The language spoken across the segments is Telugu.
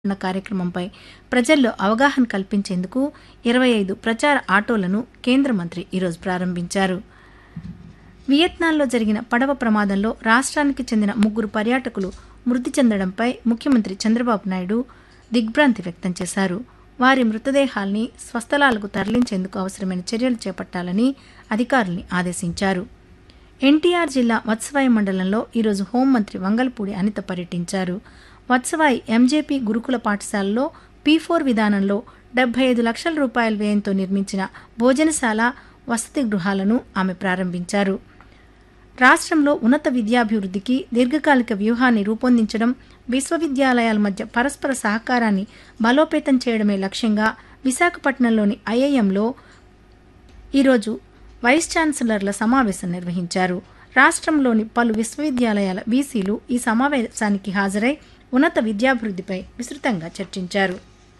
ఉన్న కార్యక్రమంపై ప్రజల్లో అవగాహన కల్పించేందుకు ఇరవై ఐదు ప్రచార ఆటోలను కేంద్ర మంత్రి ఈరోజు ప్రారంభించారు వియత్నాంలో జరిగిన పడవ ప్రమాదంలో రాష్ట్రానికి చెందిన ముగ్గురు పర్యాటకులు మృతి చెందడంపై ముఖ్యమంత్రి చంద్రబాబు నాయుడు దిగ్భ్రాంతి వ్యక్తం చేశారు వారి మృతదేహాల్ని స్వస్థలాలకు తరలించేందుకు అవసరమైన చర్యలు చేపట్టాలని అధికారుల్ని ఆదేశించారు ఎన్టీఆర్ జిల్లా వత్సవాయి మండలంలో ఈరోజు హోంమంత్రి వంగల్పూడి అనిత పర్యటించారు వత్సవాయి ఎంజేపీ గురుకుల పాఠశాలలో పీ ఫోర్ విధానంలో డెబ్బై ఐదు లక్షల రూపాయల వ్యయంతో నిర్మించిన భోజనశాల వసతి గృహాలను ఆమె ప్రారంభించారు రాష్ట్రంలో ఉన్నత విద్యాభివృద్ధికి దీర్ఘకాలిక వ్యూహాన్ని రూపొందించడం విశ్వవిద్యాలయాల మధ్య పరస్పర సహకారాన్ని బలోపేతం చేయడమే లక్ష్యంగా విశాఖపట్నంలోని ఐఐఎంలో ఈరోజు వైస్ ఛాన్సలర్ల సమావేశం నిర్వహించారు రాష్ట్రంలోని పలు విశ్వవిద్యాలయాల వీసీలు ఈ సమావేశానికి హాజరై ఉన్నత విద్యాభివృద్ధిపై విస్తృతంగా చర్చించారు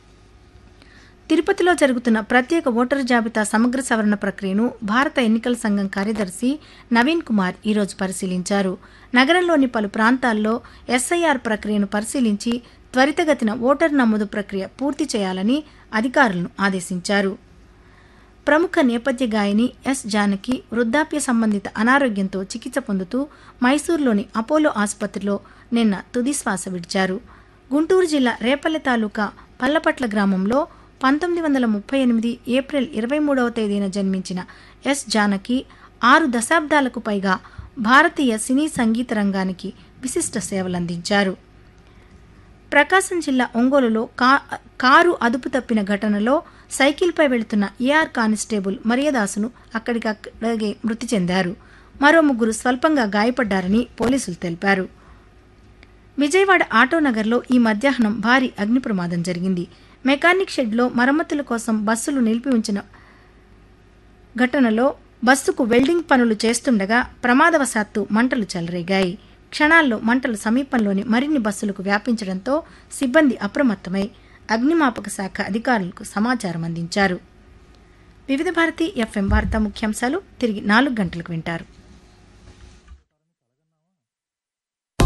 తిరుపతిలో జరుగుతున్న ప్రత్యేక ఓటరు జాబితా సమగ్ర సవరణ ప్రక్రియను భారత ఎన్నికల సంఘం కార్యదర్శి నవీన్ కుమార్ ఈరోజు పరిశీలించారు నగరంలోని పలు ప్రాంతాల్లో ఎస్ఐఆర్ ప్రక్రియను పరిశీలించి త్వరితగతిన ఓటర్ నమోదు ప్రక్రియ పూర్తి చేయాలని అధికారులను ఆదేశించారు ప్రముఖ నేపథ్య గాయని ఎస్ జానకి వృద్ధాప్య సంబంధిత అనారోగ్యంతో చికిత్స పొందుతూ మైసూరులోని అపోలో ఆసుపత్రిలో నిన్న తుదిశ్వాస విడిచారు గుంటూరు జిల్లా రేపల్లె తాలూకా పల్లపట్ల గ్రామంలో పంతొమ్మిది వందల ముప్పై ఎనిమిది ఏప్రిల్ ఇరవై మూడవ తేదీన జన్మించిన ఎస్ జానకి ఆరు దశాబ్దాలకు పైగా భారతీయ సినీ సంగీత రంగానికి విశిష్ట సేవలందించారు ప్రకాశం జిల్లా ఒంగోలులో కా కారు అదుపు తప్పిన ఘటనలో సైకిల్పై వెళుతున్న ఏఆర్ కానిస్టేబుల్ మరియదాసును అక్కడికక్కడే మృతి చెందారు మరో ముగ్గురు స్వల్పంగా గాయపడ్డారని పోలీసులు తెలిపారు విజయవాడ ఆటోనగర్లో ఈ మధ్యాహ్నం భారీ అగ్ని ప్రమాదం జరిగింది మెకానిక్ షెడ్లో మరమ్మతుల కోసం బస్సులు నిలిపి ఉంచిన ఘటనలో బస్సుకు వెల్డింగ్ పనులు చేస్తుండగా ప్రమాదవశాత్తు మంటలు చెలరేగాయి క్షణాల్లో మంటలు సమీపంలోని మరిన్ని బస్సులకు వ్యాపించడంతో సిబ్బంది అప్రమత్తమై అగ్నిమాపక శాఖ అధికారులకు సమాచారం అందించారు వివిధ భారతి ఎఫ్ఎం వార్తా ముఖ్యాంశాలు తిరిగి నాలుగు గంటలకు వింటారు